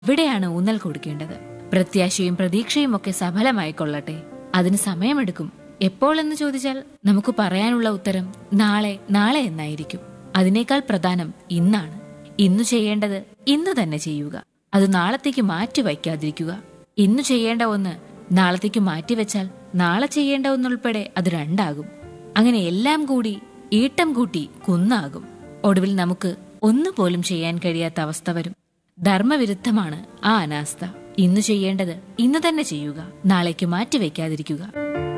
ഇവിടെയാണ് ഊന്നൽ കൊടുക്കേണ്ടത് പ്രത്യാശയും പ്രതീക്ഷയും ഒക്കെ സഫലമായി കൊള്ളട്ടെ അതിന് സമയമെടുക്കും എപ്പോൾ എന്ന് ചോദിച്ചാൽ നമുക്ക് പറയാനുള്ള ഉത്തരം നാളെ നാളെ എന്നായിരിക്കും അതിനേക്കാൾ പ്രധാനം ഇന്നാണ് ഇന്നു ചെയ്യേണ്ടത് ഇന്ന് തന്നെ ചെയ്യുക അത് നാളത്തേക്ക് മാറ്റി വയ്ക്കാതിരിക്കുക ഇന്നു ചെയ്യേണ്ട ഒന്ന് നാളത്തേക്ക് മാറ്റിവെച്ചാൽ നാളെ ചെയ്യേണ്ട ഒന്നുൾപ്പെടെ അത് രണ്ടാകും അങ്ങനെ എല്ലാം കൂടി ഈട്ടം കൂട്ടി കുന്നാകും ഒടുവിൽ നമുക്ക് ഒന്നുപോലും ചെയ്യാൻ കഴിയാത്ത അവസ്ഥ വരും ധർമ്മവിരുദ്ധമാണ് ആ അനാസ്ഥ ഇന്ന് ചെയ്യേണ്ടത് ഇന്ന് തന്നെ ചെയ്യുക നാളേക്ക് മാറ്റിവെക്കാതിരിക്കുക